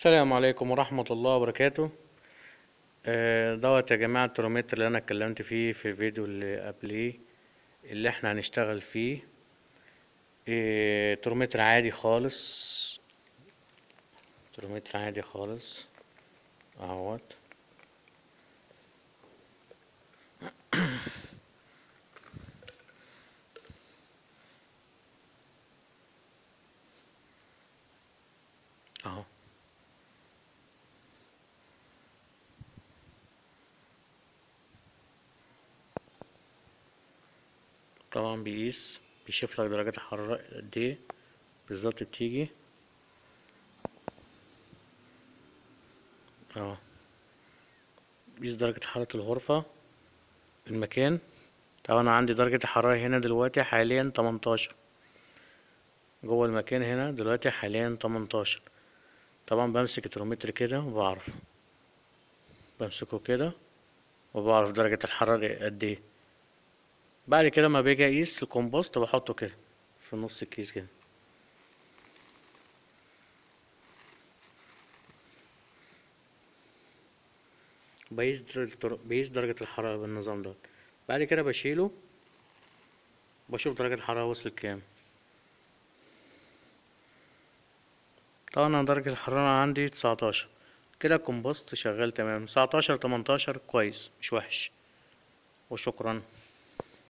السلام عليكم ورحمة الله وبركاته آه، دوت يا جماعة الترمومتر اللي أنا اتكلمت فيه في الفيديو اللي قبليه اللي احنا هنشتغل فيه آه، ترمومتر عادي خالص ترمومتر عادي خالص اهوت اهو طبعا بيقيس بيشوف لك درجات الحرارة قد ايه بالظبط بتيجي اه بيقيس درجة حرارة الغرفة المكان طبعا انا عندي درجة الحرارة هنا دلوقتي حاليا تمنتاشر جوه المكان هنا دلوقتي حاليا تمنتاشر طبعا بمسك الترمومتر كده وبعرف بمسكه كده وبعرف درجة الحرارة قد ايه بعد كده ما باجي اقيس الكومبوست بحطه كده في نص الكيس كده بقيس درجة بقيس درجة الحرارة بالنظام ده بعد كده بشيله بشوف درجة الحرارة وصلت كام طبعا انا درجة الحرارة عندي تسعتاشر كده الكومبوست شغال تمام تسعتاشر تمنتاشر كويس مش وحش وشكرا